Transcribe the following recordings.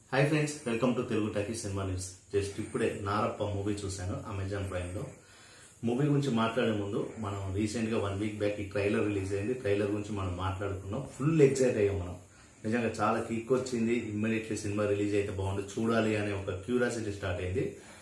hi friends welcome to Telugu talkie cinema news just ఇప్పుడే Narappa movie చూశాను Amazon Prime లో movie గురించి మాట్లాడే ముందు మనం రీసెంట్ గా వన్ వీక్ బ్యాక్ ఈ ట్రైలర్ రిలీజ్ అయింది ట్రైలర్ గురించి మనం మాట్లాడుకున్నాం ఫుల్ ఎక్సైట్ అయ్యాం మనం నిజంగా చాలా కిక్ వచ్చింది ఇమ్మీడియట్లీ సినిమా రిలీజ్ అయితే బాగుంది చూడాలి అనే ఒక క్యూరియాసిటీ స్టార్ట్ అయింది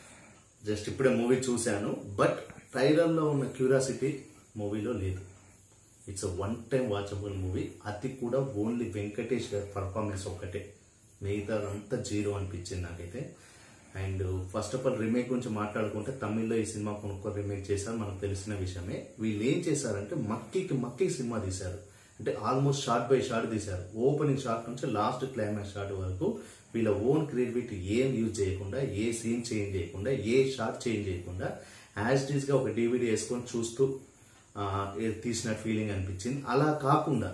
జస్ట్ ఇప్పుడే మూవీ చూశాను బట్ ట్రైలర్ లో ఉన్న క్యూరియాసిటీ మూవీలో లేదు it's one time watchable movie అది కూడా ఓన్లీ వెంకటేష్ గారి పర్ఫార్మెన్స్ ఒక్కటే మిగతాదంతా జీరో అనిపించింది నాకైతే and first of all remake గురించి మాట్లాడుకుంటే తమిళ్లో ఈ సినిమా కొనుక్కొని రీమేక్ చేశారు మనకు తెలిసిన విషయమే వీళ్ళు ఏం చేశారంటే మక్కికి మక్కి సినిమా తీశారు అంటే ఆల్మోస్ట్ షార్ట్ బై షార్ట్ తీశారు ఓపెనింగ్ షార్ట్ నుంచి లాస్ట్ క్లైమాక్స్ షార్ట్ వరకు వీళ్ళ ఓన్ క్రియేటివిటీ ఏం యూజ్ చేయకుండా ఏ సీన్ చేంజ్ చేయకుండా ఏ షార్ట్ చేంజ్ చేయకుండా యాజ్ ఇట్ ఈస్ గా ఒక డివిడి వేసుకొని చూస్తూ ఆ, ఏ- తీసిన ఫీలింగ్ అనిపించింది అలా కాకుండా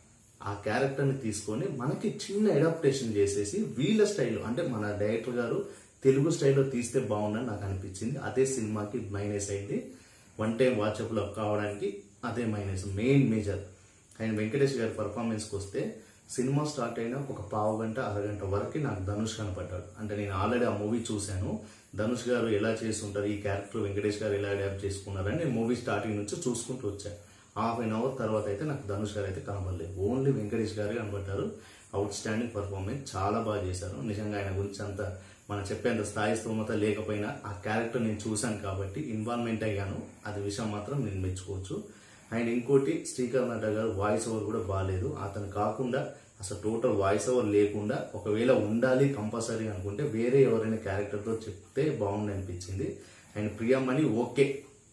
ఆ క్యారెక్టర్ని తీసుకొని మనకి చిన్న అడాప్టేషన్ చేసేసి వీళ్ళ స్టైల్ అంటే మన డైరెక్టర్ గారు తెలుగు స్టైల్లో తీస్తే బాగుందని నాకు అనిపించింది అదే సినిమాకి మైనస్ అయింది వన్ టైం వాచబుల్ కావడానికి అదే minus main major and Venkatesh గారి పర్ఫార్మెన్స్కి వస్తే సినిమా స్టార్ట్ అయిన ఒక పావు గంట అరగంట వరకు నాకు ధనుష్ కనపడ్డాడు అంటే నేను ఆల్రెడీ ఆ మూవీ చూశాను ధనుష్ గారు ఎలా చేస్తుంటారు ఈ క్యారెక్టర్ వెంకటేష్ గారు ఎలా అడాప్ట్ చేసుకున్నారని నేను మూవీ స్టార్టింగ్ నుంచి చూసుకుంటూ వచ్చాను హాఫ్ అన్ అవర్ తర్వాత అయితే నాకు ధనుష్ గారు అయితే కనబడలేదు ఓన్లీ వెంకటేష్ గారే కనబడ్డారు అవుట్ స్టాండింగ్ పర్ఫార్మెన్స్ చాలా బాగా చేశారు నిజంగా ఆయన గురించి అంత మనం చెప్పేంత స్థాయి స్తోమత లేకపోయినా ఆ క్యారెక్టర్ నేను చూశాను కాబట్టి ఇన్వాల్వ్మెంట్ అయ్యాను అది విషయం మాత్రం నేను మెచ్చుకోవచ్చు అండ్ ఇంకోటి శ్రీకర్ నడ్డా గారు వాయిస్ ఓవర్ కూడా బాగాలేదు అతను కాకుండా అసలు టోటల్ వాయిస్ ఓవర్ లేకుండా ఒకవేళ ఉండాలి కంపల్సరీ అనుకుంటే వేరే ఎవరైనా క్యారెక్టర్తో చెప్తే బాగుంది అనిపించింది అండ్ ప్రియమణి ఓకే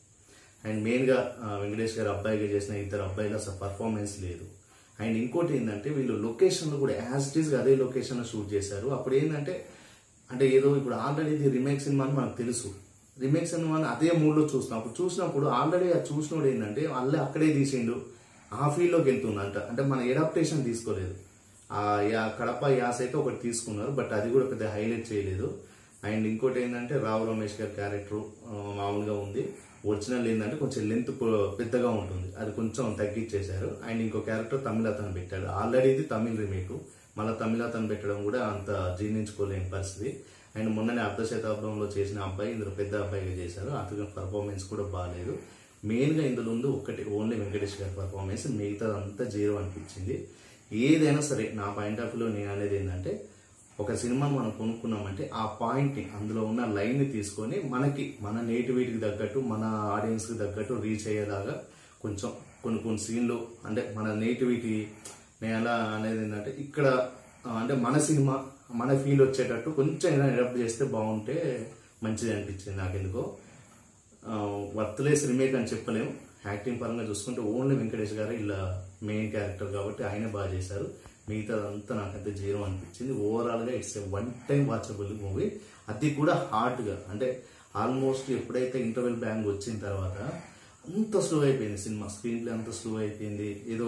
అండ్ మెయిన్గా ఆ, వెంకటేష్ గారు అబ్బాయిగా చేసిన ఇద్దరు అబ్బాయిలు అసలు పర్ఫార్మెన్స్ లేదు అండ్ ఇంకోటి ఏంటంటే వీళ్ళు లొకేషన్లో కూడా యాజ్ ఇట్ ఈస్ అదే లొకేషన్లో షూట్ చేశారు అప్పుడు ఏంటంటే అంటే ఏదో ఇప్పుడు ఆల్రెడీ ఇది రిమేక్ సినిమా అని మనకు తెలుసు రిమేక్ సినిమా అని అదే మూడ్లో చూస్తున్నాం అప్పుడు చూసినప్పుడు ఆల్రెడీ అది చూసినోడు ఏంటంటే వాళ్ళే అక్కడే తీసిండు ఆ ఫీల్డ్లోకి వెళ్తుందంట అంటే మన ఎడాప్టేషన్ తీసుకోలేదు ఆ యా- కడప యాస అయితే ఒకటి తీసుకున్నారు బట్ అది కూడా పెద్ద హైలైట్ చేయలేదు అండ్ ఇంకోటి ఏంటంటే రావు రమేష్ గారి క్యారెక్టర్ మామూలుగా ఉంది ఒరిజినల్ ఏంటంటే కొంచెం లెంత్ పెద్దగా ఉంటుంది అది కొంచెం తగ్గించేశారు అండ్ ఇంకో క్యారెక్టర్ తమిళ అతను పెట్టాడు ఆల్రెడీ ఇది తమిళ్ రీమేక్ మళ్ళీ తమిళ అతను పెట్టడం కూడా అంత జీర్ణించుకోలేని పరిస్థితి అండ్ మొన్ననే అర్ధ శతాబ్దంలో చేసిన అబ్బాయి ఇందులో పెద్ద అబ్బాయిగా చేశారు అతని పర్ఫార్మెన్స్ కూడా బాగాలేదు మెయిన్ గా ఇందులో ఉంది ఒకటి ఓన్లీ వెంకటేష్ గారి పర్ఫార్మెన్స్ మిగతా అంతా జీరో అనిపించింది ఏదైనా సరే నా పాయింట్ ఆఫ్ వ్యూలో నేను అనేది ఏంటంటే ఒక సినిమాను మనం కొనుక్కున్నామంటే ఆ పాయింట్ ని అందులో ఉన్న లైన్ ని తీసుకొని మనకి మన నేటివిటీకి తగ్గట్టు మన ఆడియన్స్ కి తగ్గట్టు రీచ్ అయ్యేలాగా కొంచెం కొన్ని కొన్ని సీన్లు అంటే మన నేటివిటీ నేను ఎలా అనేది ఏంటంటే ఇక్కడ ఆ, అంటే మన సినిమా మన ఫీల్ వచ్చేటట్టు కొంచెం ఏదైనా అడాప్ట్ చేస్తే బాగుంటే మంచిది అనిపించింది నాకెందుకో వర్త్లెస్ రిమేక్ అని చెప్పలేం యాక్టింగ్ పరంగా చూసుకుంటే ఓన్లీ వెంకటేష్ గారు ఇలా మెయిన్ క్యారెక్టర్ కాబట్టి ఆయన బాగా చేశారు మిగతాదంతా నాకైతే జీరో అనిపించింది ఓవరాల్ గా it's one time watchable movie అది కూడా హార్డ్ గా అంటే ఆల్మోస్ట్ ఎప్పుడైతే ఇంటర్వెల్ బ్యాంగ్ వచ్చిన తర్వాత అంత స్లో అయిపోయింది సినిమా స్క్రీన్ ప్లే అంత స్లో అయిపోయింది ఏదో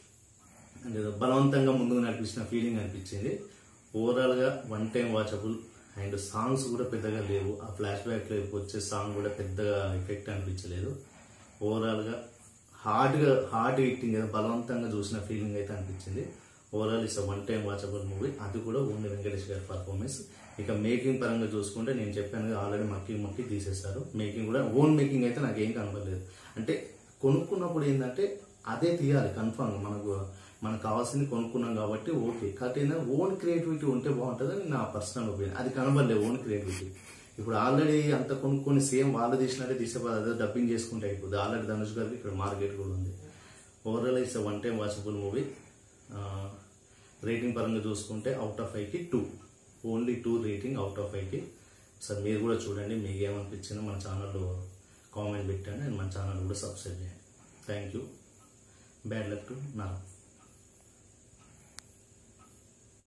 అంటే ఏదో బలవంతంగా ముందుకు నడిపించిన ఫీలింగ్ అనిపించింది ఓవరాల్ గా one time watchable and songs కూడా పెద్దగా లేవు ఆ ఫ్లాష్ బ్యాక్ లో వచ్చే సాంగ్ కూడా పెద్దగా ఎఫెక్ట్ అనిపించలేదు ఓవరాల్ గా హార్డ్ గా హార్డ్ హిట్టింగ్ ఏదో బలవంతంగా చూసిన ఫీలింగ్ అయితే అనిపించింది overall it's one time watchable movie అది కూడా ఓన్లీ వెంకటేష్ గారి పర్ఫార్మెన్స్ ఇక మేకింగ్ పరంగా చూసుకుంటే నేను చెప్పాను ఆల్రెడీ మక్కి మక్కి తీసేశారు మేకింగ్ కూడా ఓన్ మేకింగ్ అయితే నాకు ఏం కనపడలేదు అంటే కొనుక్కున్నప్పుడు ఏంటంటే అదే తీయాలి కన్ఫామ్ మనకు మనకు కావాల్సింది కొనుక్కున్నాం కాబట్టి ఓకే కాబట్టి ఓన్ క్రియేటివిటీ ఉంటే బాగుంటుందని నా పర్సనల్ ఒపీనియన్ అది కనబడలేదు ఓన్ క్రియేటివిటీ ఇప్పుడు ఆల్రెడీ అంత కొనుక్కొని సేమ్ వాళ్ళు తీసినట్టే తీసే బదులు అదే డబ్బింగ్ చేసుకుంటే అయిపోతుంది ఆల్రెడీ ధనుష్ గారికి ఇక్కడ మార్కెట్ కూడా ఉంది overall it's one time watchable movie rating పరంగా చూసుకుంటే అవుట్ ఆఫ్ ఫైవ్కి two only two rating out of ఫైవ్కి సార్ మీరు కూడా చూడండి మీకు ఏమనిపించిందో మన ఛానల్లో కామెంట్ పెట్టండి అండ్ మన ఛానల్ కూడా సబ్స్క్రైబ్ చేయండి thank you bad luck to నా